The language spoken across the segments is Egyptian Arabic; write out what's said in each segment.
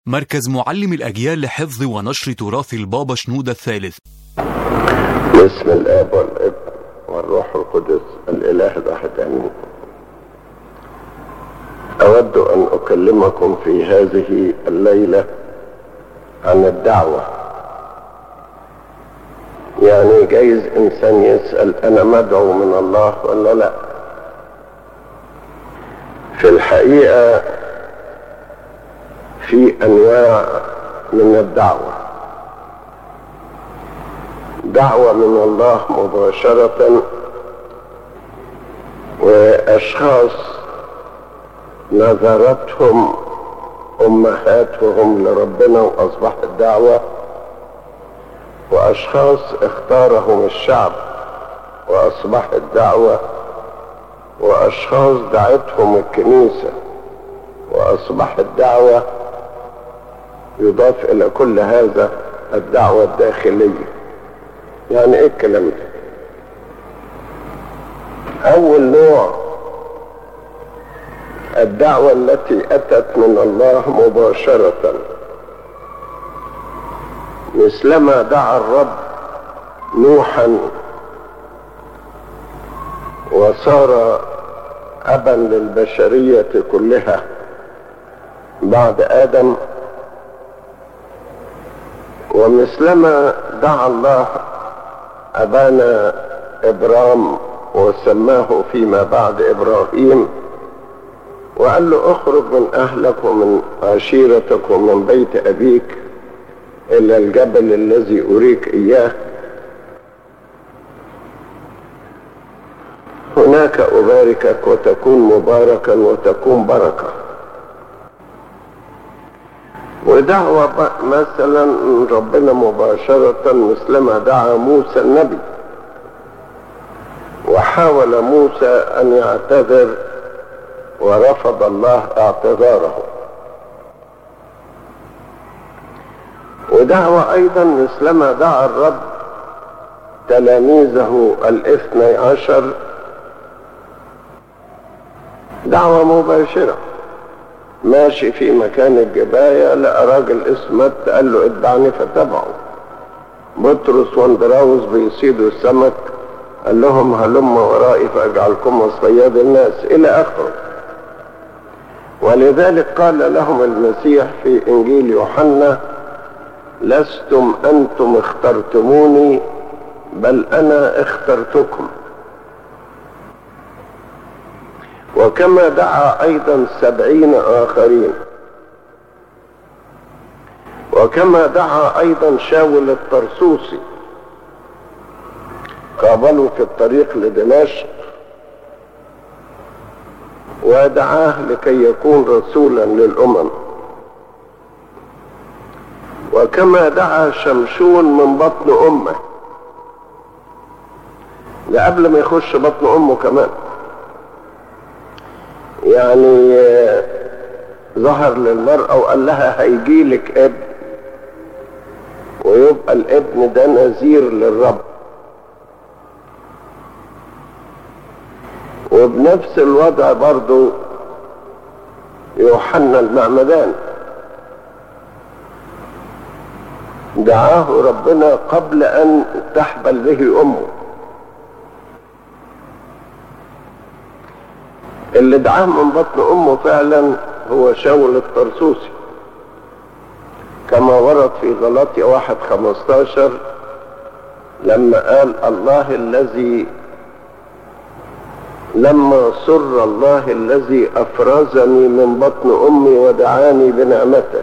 مركز معلم الأجيال لحفظ ونشر تراث البابا شنودة الثالث باسم الاب والابن والروح القدس الاله الواحد امين اود ان اكلمكم في هذه الليله عن الدعوه يعني جايز انسان يسال انا مدعو من الله ولا لا في الحقيقه في انواع من الدعوه دعوة من الله مباشرة وأشخاص نظرتهم أمهاتهم لربنا وأصبحت دعوة وأشخاص اختارهم الشعب وأصبحت دعوة وأشخاص دعتهم الكنيسة وأصبحت دعوة يضاف إلى كل هذا الدعوة الداخلية يعني ايه الكلام ده اول نوع الدعوة التي اتت من الله مباشرة مثلما دعا الرب نوحا وصار ابا للبشرية كلها بعد ادم ومثلما دعا الله أبانا إبرام وسماه فيما بعد إبراهيم وقال له اخرج من أهلك ومن عشيرتك ومن بيت أبيك إلى الجبل الذي أريك إياه هناك أباركك وتكون مباركا وتكون بركة ودعوة مثلا ربنا مباشرة مثلما دعا موسى النبي وحاول موسى أن يعتذر ورفض الله اعتذاره ودعوة أيضا مثلما دعا الرب تلاميذه الاثني عشر دعوة مباشرة ماشي في مكان الجباية لقى راجل اسمه مت قال له اتبعني فتبعه بطرس واندراوس بيصيدوا السمك قال لهم هلم ورائي فاجعلكم صياد الناس الى اخره ولذلك قال لهم المسيح في انجيل يوحنا لستم انتم اخترتموني بل انا اخترتكم وكما دعا ايضا سبعين اخرين وكما دعا ايضا شاول الطرسوسي قابله في الطريق لدمشق ودعاه لكي يكون رسولا للامم وكما دعا شمشون من بطن امه ده قبل ما يخش بطن امه كمان يعني ظهر للمرأة وقال لها هيجي لك ابن ويبقى الابن ده نذير للرب وبنفس الوضع برضو يوحنا المعمدان دعاه ربنا قبل ان تحبل به امه اللي دعاه من بطن امه فعلا هو شاول الطرسوسي كما ورد في غلاطيا واحد خمستاشر لما قال الله الذي لما سر الله الذي افرزني من بطن امي ودعاني بنعمته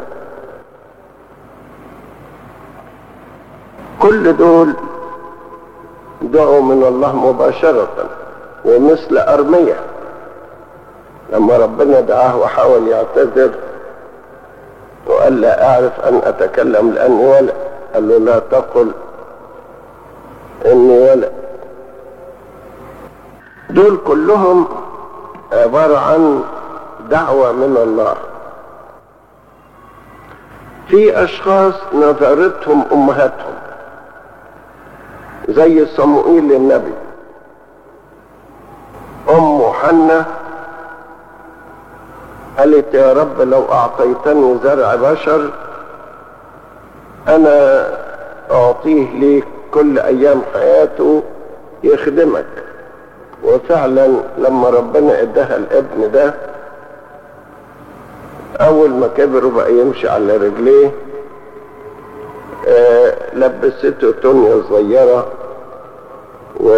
كل دول دعوا من الله مباشرة ومثل أرمية لما ربنا دعاه وحاول يعتذر وقال لا أعرف أن أتكلم لأني ولد قال له لا تقل إني ولد دول كلهم عبارة عن دعوة من الله في أشخاص نظرتهم أمهاتهم زي صموئيل النبي أم حنة قالت قلت يا رب لو أعطيتني زرع بشر أنا أعطيه ليك كل أيام حياته يخدمك وفعلا لما ربنا اداها الابن ده أول ما كبر وبقى يمشي على رجليه آه لبسته تونية صغيرة و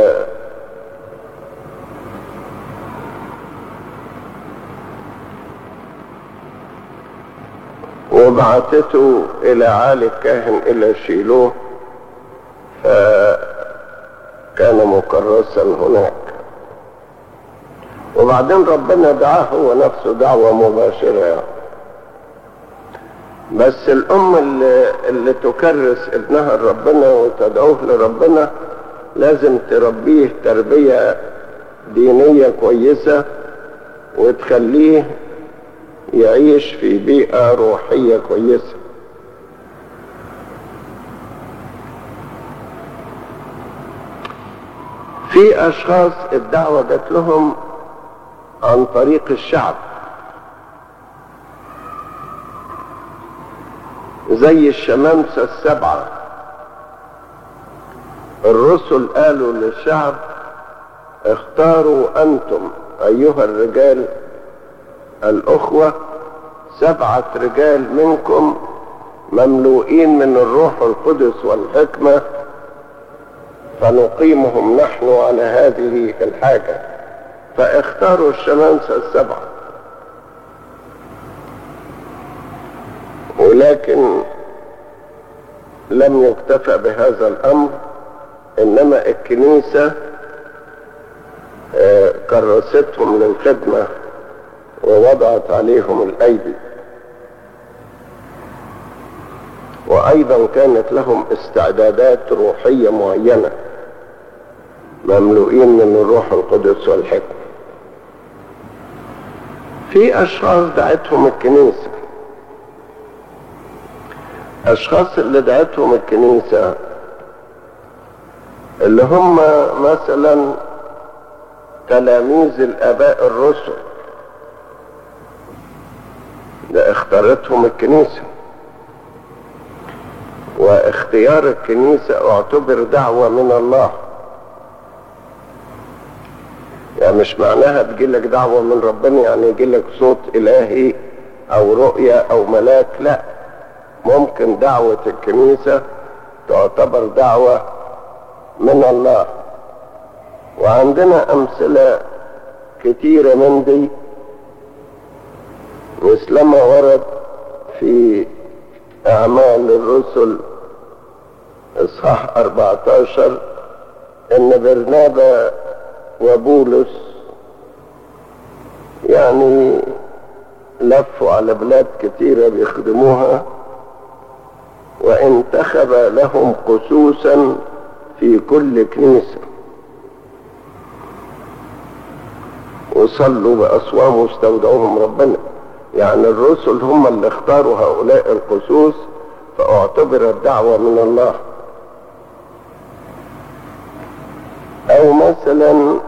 وبعثته إلى عالي الكاهن إلى شيلوه فكان مكرسا هناك وبعدين ربنا دعاه هو نفسه دعوة مباشرة يعني. بس الأم اللي, اللي تكرس ابنها لربنا وتدعوه لربنا لازم تربيه تربية دينية كويسة وتخليه يعيش في بيئة روحية كويسة في أشخاص الدعوة جات لهم عن طريق الشعب زي الشمامسة السبعة الرسل قالوا للشعب اختاروا أنتم أيها الرجال الأخوة سبعة رجال منكم مملوئين من الروح القدس والحكمة فنقيمهم نحن على هذه الحاجة فاختاروا الشمامسة السبعة ولكن لم يكتفى بهذا الأمر إنما الكنيسة كرستهم للخدمة ووضعت عليهم الأيدي وأيضا كانت لهم استعدادات روحية معينة مملوئين من الروح القدس والحكمة في أشخاص دعتهم الكنيسة أشخاص اللي دعتهم الكنيسة اللي هم مثلا تلاميذ الآباء الرسل ده اختارتهم الكنيسة واختيار الكنيسة اعتبر دعوة من الله يعني مش معناها تجيلك دعوة من ربنا يعني يجيلك صوت إلهي أو رؤية أو ملاك لا ممكن دعوة الكنيسة تعتبر دعوة من الله وعندنا أمثلة كتيرة من دي مثلما ورد في أعمال الرسل إصحاح 14 إن برنابا وبولس يعني لفوا على بلاد كتيرة بيخدموها وانتخب لهم قسوسا في كل كنيسة وصلوا بأصوام واستودعوهم ربنا يعني الرسل هم اللي اختاروا هؤلاء القسوس فاعتبرت دعوة من الله او مثلا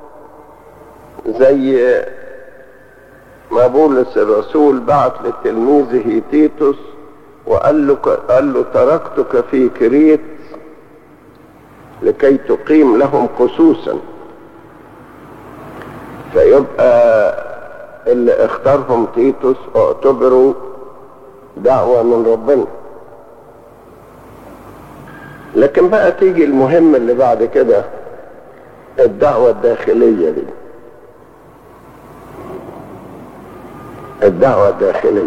زي ما بولس الرسول بعت لتلميذه تيتوس وقال له قال له تركتك في كريت لكي تقيم لهم قسوسا فيبقى اللي اختارهم تيتوس اعتبروا دعوة من ربنا لكن بقى تيجي المهم اللي بعد كده الدعوة الداخلية دي الدعوة الداخلية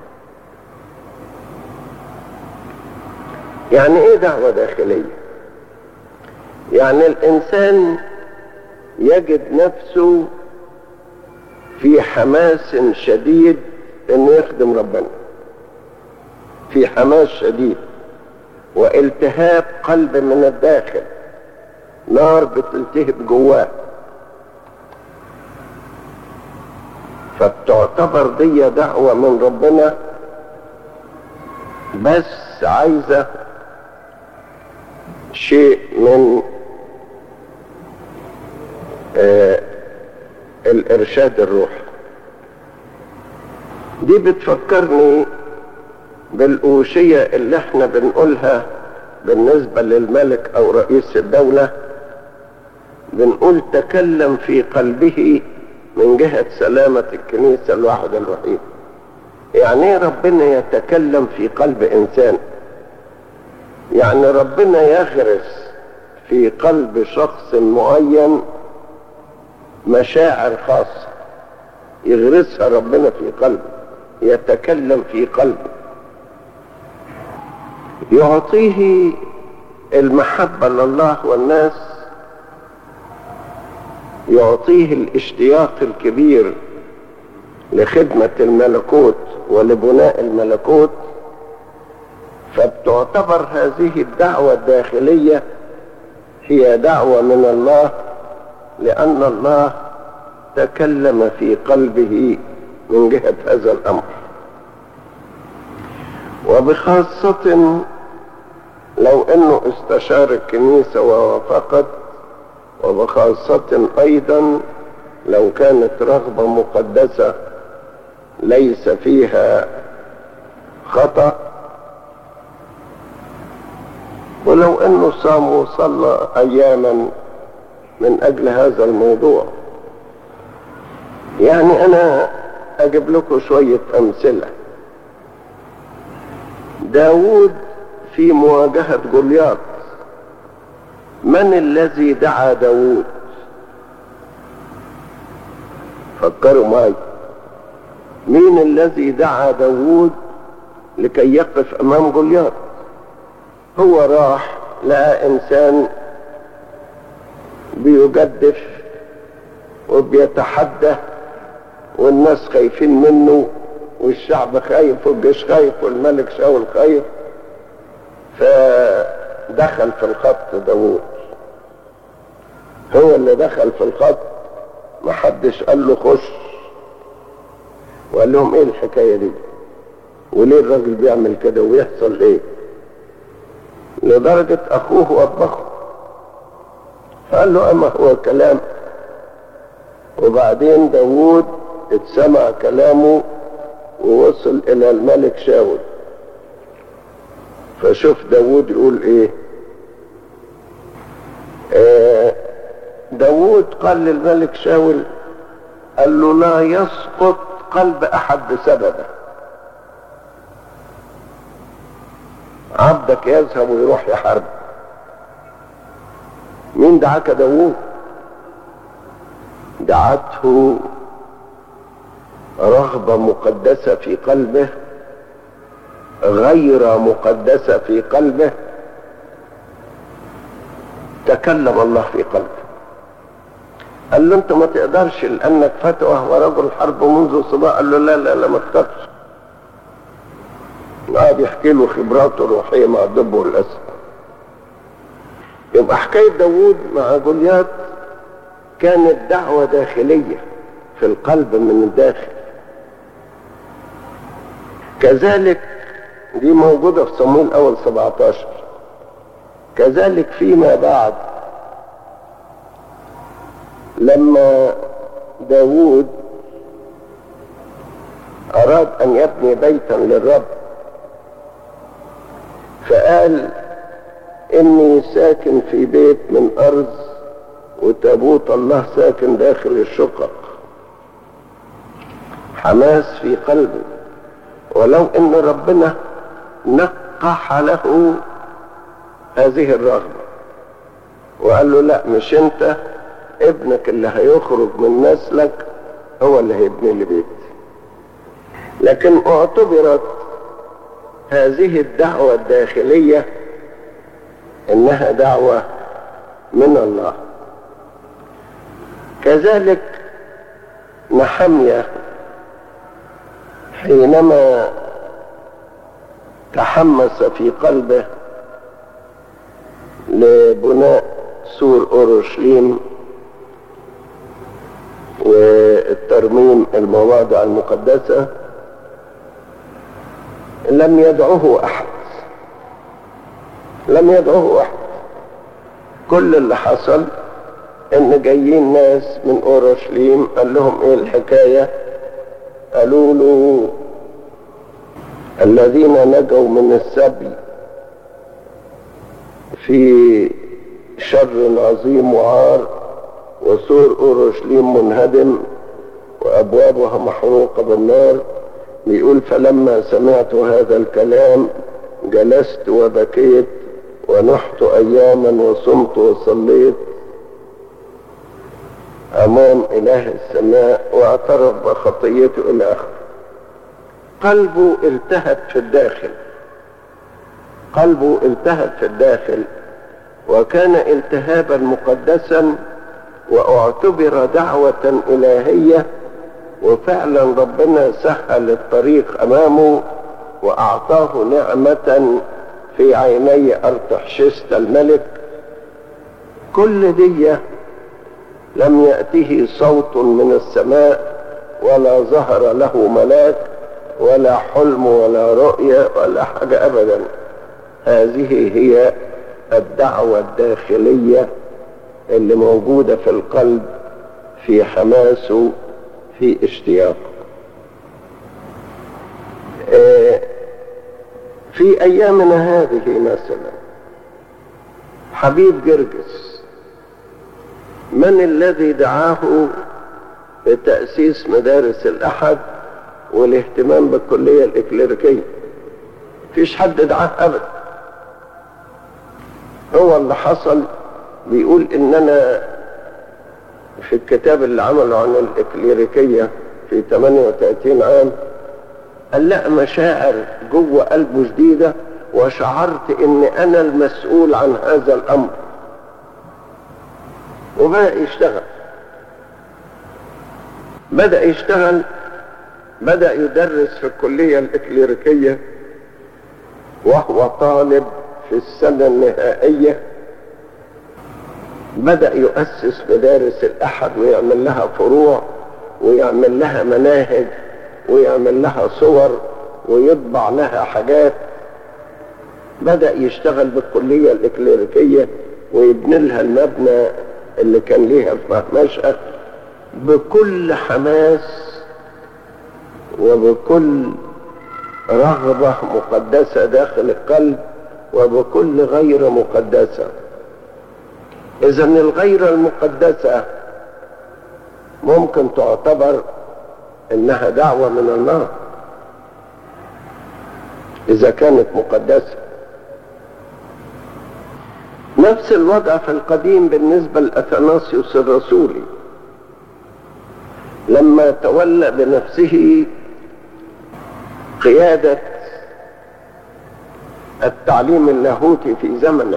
يعني ايه دعوة داخلية يعني الانسان يجد نفسه في حماس شديد انه يخدم ربنا في حماس شديد والتهاب قلب من الداخل نار بتلتهب جواه فبتعتبر دي دعوة من ربنا بس عايزة شيء من آه الإرشاد الروحي دي بتفكرني بالأوشية اللي احنا بنقولها بالنسبة للملك أو رئيس الدولة بنقول تكلم في قلبه من جهة سلامة الكنيسة الواحدة الوحيد يعني ايه ربنا يتكلم في قلب إنسان يعني ربنا يغرس في قلب شخص معين مشاعر خاصة يغرسها ربنا في قلبه يتكلم في قلبه يعطيه المحبة لله والناس يعطيه الاشتياق الكبير لخدمة الملكوت ولبناء الملكوت فبتعتبر هذه الدعوة الداخلية هي دعوة من الله لأن الله تكلم في قلبه من جهة هذا الأمر وبخاصة لو أنه استشار الكنيسة ووافقت وبخاصة أيضا لو كانت رغبة مقدسة ليس فيها خطأ ولو أنه صام وصلى أياما من أجل هذا الموضوع يعني أنا أجيب لكم شوية أمثلة داود في مواجهة جولياط من الذي دعا داود فكروا معي مين الذي دعا داود لكي يقف امام جولياط هو راح لقى انسان بيجدف وبيتحدى والناس خايفين منه والشعب خايف والجيش خايف والملك شاول خايف فدخل في الخط داوود هو اللي دخل في الخط محدش قال له خش وقال لهم ايه الحكايه دي وليه الراجل بيعمل كده ويحصل ايه لدرجة اخوه وبخه فقال له اما هو كلام وبعدين داوود اتسمع كلامه ووصل الى الملك شاول فشوف داوود يقول ايه آه داوود قال للملك شاول قال له لا يسقط قلب احد بسببه عبدك يذهب ويروح يحارب مين دعاك داوود دعته رغبة مقدسة في قلبه غير مقدسة في قلبه تكلم الله في قلبه قال له انت ما تقدرش لانك فتوى ورجل حرب منذ صباح قال له لا لا لا ما تقدرش قعد يحكي له خبراته الروحيه مع الدب والاسد يبقى حكايه داوود مع جوليات كانت دعوه داخليه في القلب من الداخل كذلك دي موجودة في صمويل أول 17 كذلك فيما بعد لما داوود أراد أن يبني بيتا للرب فقال إني ساكن في بيت من أرض وتابوت الله ساكن داخل الشقق حماس في قلبه ولو ان ربنا نقح له هذه الرغبة وقال له لا مش انت ابنك اللي هيخرج من نسلك هو اللي هيبني لي بيت لكن اعتبرت هذه الدعوة الداخلية انها دعوة من الله كذلك نحمية حينما تحمس في قلبه لبناء سور اورشليم والترميم المواضع المقدسه لم يدعه احد لم يدعه احد كل اللي حصل ان جايين ناس من اورشليم قال لهم ايه الحكايه قالوا له الذين نجوا من السبي في شر عظيم وعار وسور اورشليم منهدم وابوابها محروقه بالنار بيقول فلما سمعت هذا الكلام جلست وبكيت ونحت اياما وصمت وصليت امام اله السماء واعترف بخطيته الى اخره قلبه التهب في الداخل قلبه التهب في الداخل وكان التهابا مقدسا واعتبر دعوة الهية وفعلا ربنا سهل الطريق امامه واعطاه نعمة في عيني ارتحشست الملك كل دي لم يأته صوت من السماء ولا ظهر له ملاك ولا حلم ولا رؤية ولا حاجة ابدا هذه هي الدعوة الداخلية اللي موجودة في القلب في حماسه في اشتياقه في ايامنا هذه مثلا حبيب جرجس من الذي دعاه لتأسيس مدارس الأحد والاهتمام بالكلية الإكليريكية فيش حد دعاه أبدا هو اللي حصل بيقول إن أنا في الكتاب اللي عمله عن الإكليريكية في 38 عام قال لا مشاعر جوه قلبه جديدة وشعرت إن أنا المسؤول عن هذا الأمر وبدأ يشتغل بدأ يشتغل بدأ يدرس في الكلية الإكليريكية وهو طالب في السنة النهائية بدأ يؤسس مدارس الأحد ويعمل لها فروع ويعمل لها مناهج ويعمل لها صور ويطبع لها حاجات بدأ يشتغل بالكلية الإكليريكية ويبني لها المبنى اللي كان ليها في مشأة بكل حماس وبكل رغبة مقدسة داخل القلب وبكل غير مقدسة إذا الغير المقدسة ممكن تعتبر إنها دعوة من الله إذا كانت مقدسة نفس الوضع في القديم بالنسبة لأثناسيوس الرسولي لما تولى بنفسه قيادة التعليم اللاهوتي في زمنه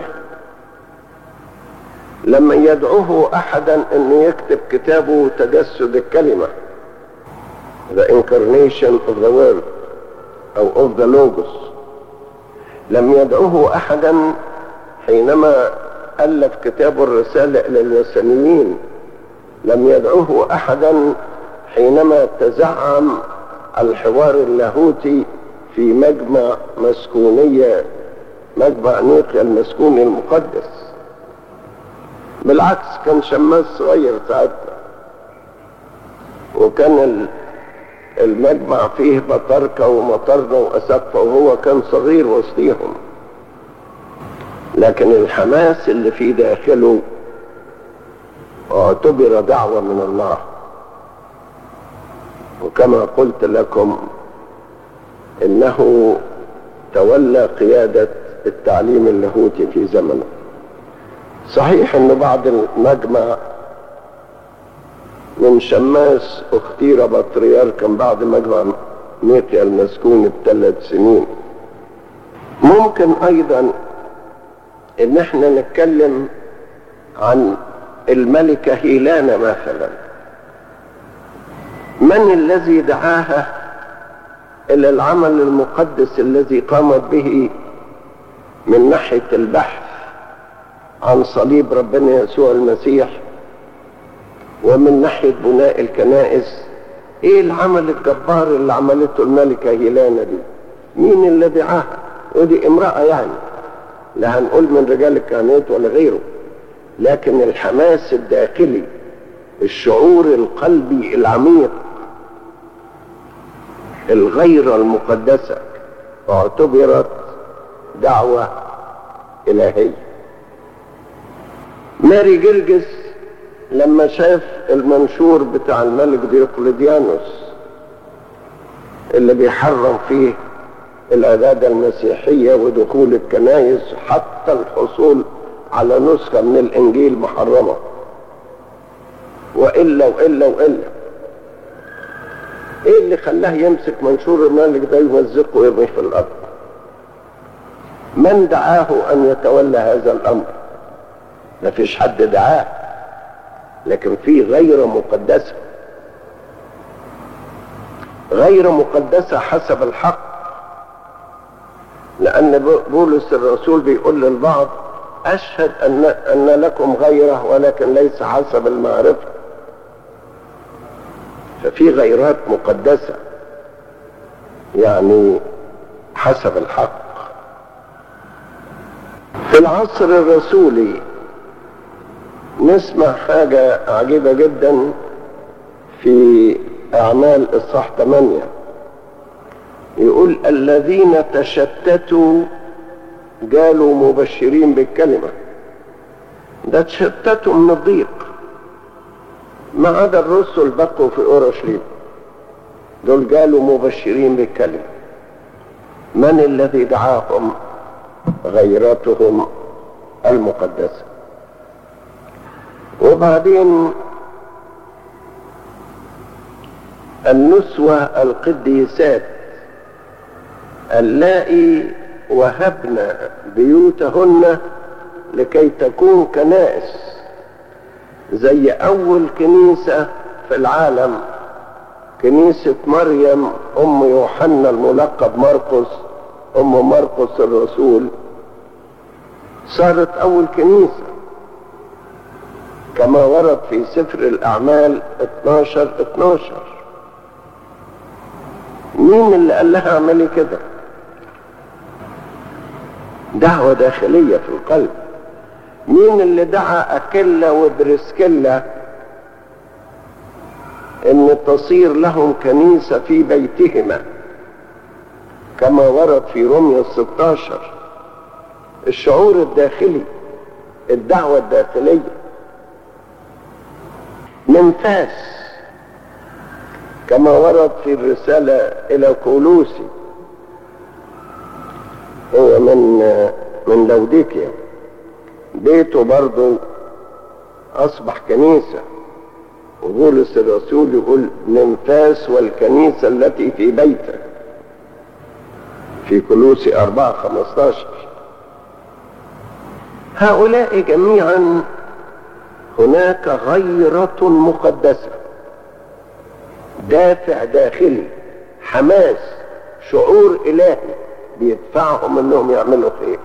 لما يدعوه أحدا أنه يكتب كتابه تجسد الكلمة The Incarnation of the Word أو of the Logos لم يدعوه أحدا حينما ألف كتاب الرسالة إلى الوثنيين لم يدعوه أحدا حينما تزعم الحوار اللاهوتي في مجمع مسكونية مجمع نيقيا المسكوني المقدس بالعكس كان شماس صغير ساعتها وكان المجمع فيه بطركة ومطرنة وأسقفة وهو كان صغير وسطيهم لكن الحماس اللي في داخله اعتبر دعوة من الله وكما قلت لكم انه تولى قيادة التعليم اللاهوتي في زمنه صحيح ان بعض المجمع من شماس اختير بطريركا بعد مجمع نيقيا المسكون بثلاث سنين ممكن ايضا ان احنا نتكلم عن الملكة هيلانا مثلا من الذي دعاها الى العمل المقدس الذي قامت به من ناحية البحث عن صليب ربنا يسوع المسيح ومن ناحية بناء الكنائس ايه العمل الجبار اللي عملته الملكة هيلانا دي مين اللي دعاها ودي امرأة يعني لا هنقول من رجال الكهنوت ولا غيره لكن الحماس الداخلي الشعور القلبي العميق الغير المقدسة اعتبرت دعوة إلهية ماري جرجس لما شاف المنشور بتاع الملك ديوقليديانوس اللي بيحرم فيه العبادة المسيحية ودخول الكنائس حتى الحصول على نسخة من الإنجيل محرمة وإلا وإلا وإلا إيه اللي خلاه يمسك منشور الملك ده يمزقه ويرميه في الأرض من دعاه أن يتولى هذا الأمر ما فيش حد دعاه لكن في غير مقدسة غير مقدسة حسب الحق لأن بولس الرسول بيقول للبعض أشهد أن, أن لكم غيره ولكن ليس حسب المعرفة ففي غيرات مقدسة يعني حسب الحق في العصر الرسولي نسمع حاجة عجيبة جدا في أعمال إصحاح 8 يقول الذين تشتتوا قالوا مبشرين بالكلمة ده تشتتوا من الضيق ما عدا الرسل بقوا في أورشليم دول قالوا مبشرين بالكلمة من الذي دعاهم غيرتهم المقدسة وبعدين النسوة القديسات اللائي وهبن بيوتهن لكي تكون كنائس زي أول كنيسة في العالم كنيسة مريم أم يوحنا الملقب مرقس أم مرقس الرسول صارت أول كنيسة كما ورد في سفر الأعمال 12 12 مين اللي قال لها اعملي كده دعوة داخلية في القلب مين اللي دعا أكيلا وبرسكيلا ان تصير لهم كنيسة في بيتهما كما ورد في روميا الستاشر الشعور الداخلي الدعوة الداخلية منفاس كما ورد في الرسالة إلى كولوسي هو من من لوديكيا بيته برضه أصبح كنيسة وبولس الرسول يقول ننفاس والكنيسة التي في بيتك في كلوسي أربعة خمستاشر هؤلاء جميعا هناك غيرة مقدسة دافع داخلي حماس شعور إلهي بيدفعهم انهم يعملوا خير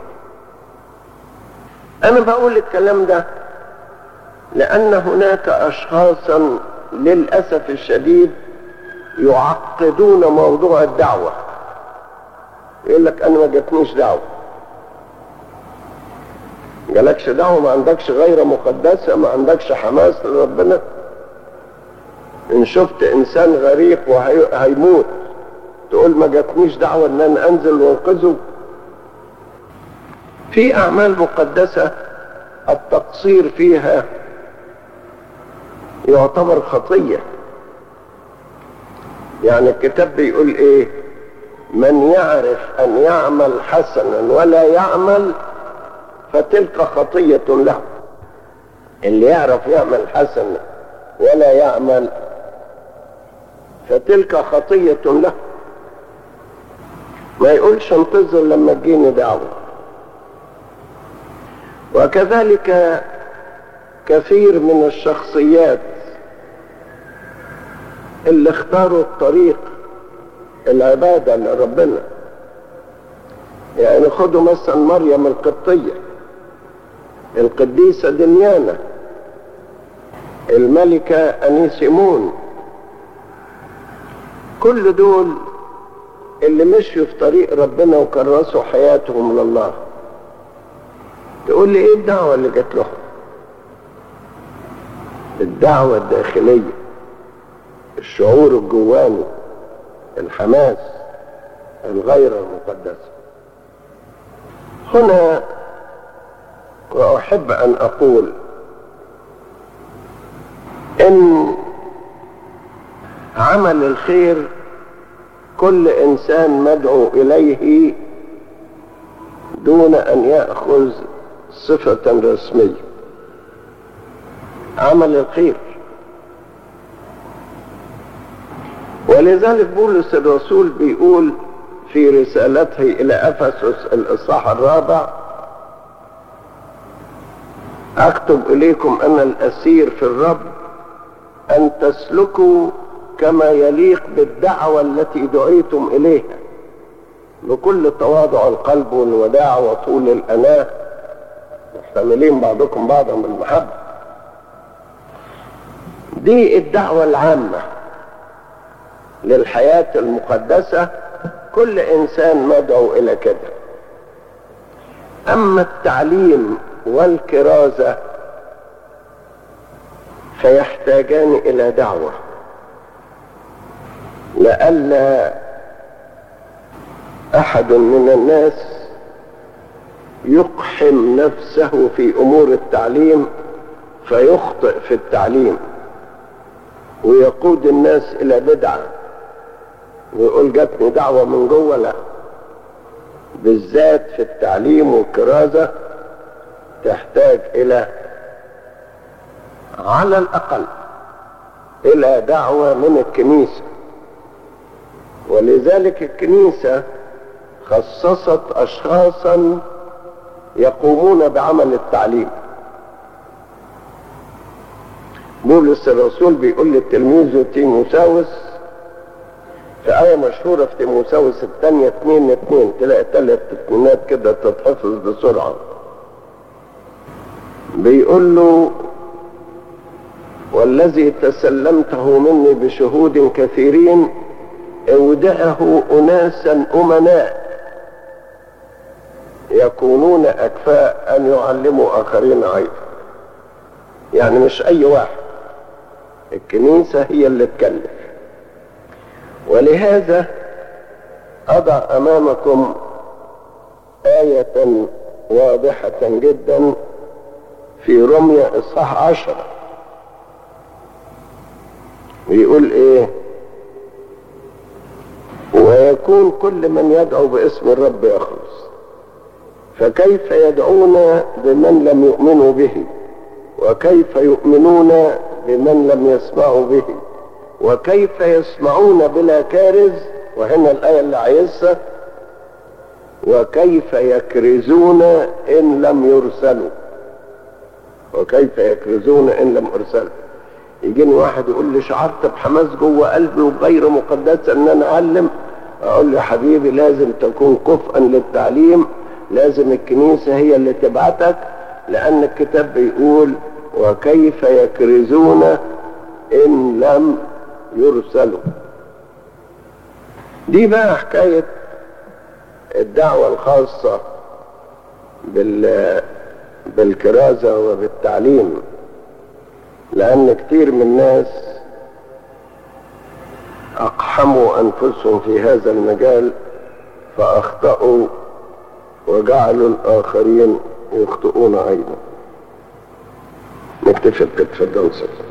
انا بقول الكلام ده لان هناك اشخاصا للاسف الشديد يعقدون موضوع الدعوه يقول لك انا ما جاتنيش دعوه جالكش دعوه ما عندكش غير مقدسه ما عندكش حماس لربنا ان شفت انسان غريق وهيموت تقول ما جاتنيش دعوه ان انا انزل وانقذه في اعمال مقدسه التقصير فيها يعتبر خطيه يعني الكتاب بيقول ايه من يعرف ان يعمل حسنا ولا يعمل فتلك خطيه له اللي يعرف يعمل حسنا ولا يعمل فتلك خطيه له ما يقولش انتظر لما تجيني دعوة وكذلك كثير من الشخصيات اللي اختاروا الطريق العبادة لربنا يعني خدوا مثلا مريم القبطية القديسة دنيانا الملكة أنيسيمون كل دول اللي مشوا في طريق ربنا وكرسوا حياتهم لله تقول لي ايه الدعوة اللي جات لهم الدعوة الداخلية الشعور الجواني الحماس الغير المقدسة هنا وأحب أن أقول إن عمل الخير كل إنسان مدعو إليه دون أن يأخذ صفة رسمية عمل الخير ولذلك بولس الرسول بيقول في رسالته إلى أفسس الإصحاح الرابع أكتب إليكم أنا الأسير في الرب أن تسلكوا كما يليق بالدعوة التي دعيتم إليها بكل تواضع القلب والوداع وطول الأناة محتملين بعضكم بعضا بالمحبة دي الدعوة العامة للحياة المقدسة كل إنسان مدعو إلى كده أما التعليم والكرازة فيحتاجان إلى دعوة لئلا أحد من الناس يقحم نفسه في أمور التعليم فيخطئ في التعليم ويقود الناس إلى بدعة ويقول جاتني دعوة من جوه لا بالذات في التعليم والكرازة تحتاج إلى على الأقل إلى دعوة من الكنيسة ولذلك الكنيسة خصصت أشخاصا يقومون بعمل التعليم بولس الرسول بيقول لتلميذه تيموساوس في آية مشهورة في تيموساوس الثانية اتنين اتنين تلاقي ثلاث اتنينات كده تتحفظ بسرعة بيقول له والذي تسلمته مني بشهود كثيرين اودعه اناسا امناء يكونون اكفاء ان يعلموا اخرين ايضا يعني مش اي واحد الكنيسة هي اللي تكلف ولهذا اضع امامكم آية واضحة جدا في رمية اصحاح عشرة بيقول ايه ويكون كل من يدعو باسم الرب يخلص فكيف يدعون بمن لم يؤمنوا به وكيف يؤمنون بمن لم يسمعوا به وكيف يسمعون بلا كارز وهنا الآية اللي عايزها وكيف يكرزون إن لم يرسلوا وكيف يكرزون إن لم يرسلوا يجيني واحد يقول لي شعرت بحماس جوه قلبي وغير مقدس ان انا اعلم اقول له حبيبي لازم تكون كفءا للتعليم لازم الكنيسة هي اللي تبعتك لان الكتاب بيقول وكيف يكرزون ان لم يرسلوا دي بقى حكاية الدعوة الخاصة بال بالكرازة وبالتعليم لأن كتير من الناس أقحموا أنفسهم في هذا المجال فأخطأوا وجعلوا الآخرين يخطئون أيضا نكتفي بكده تفضل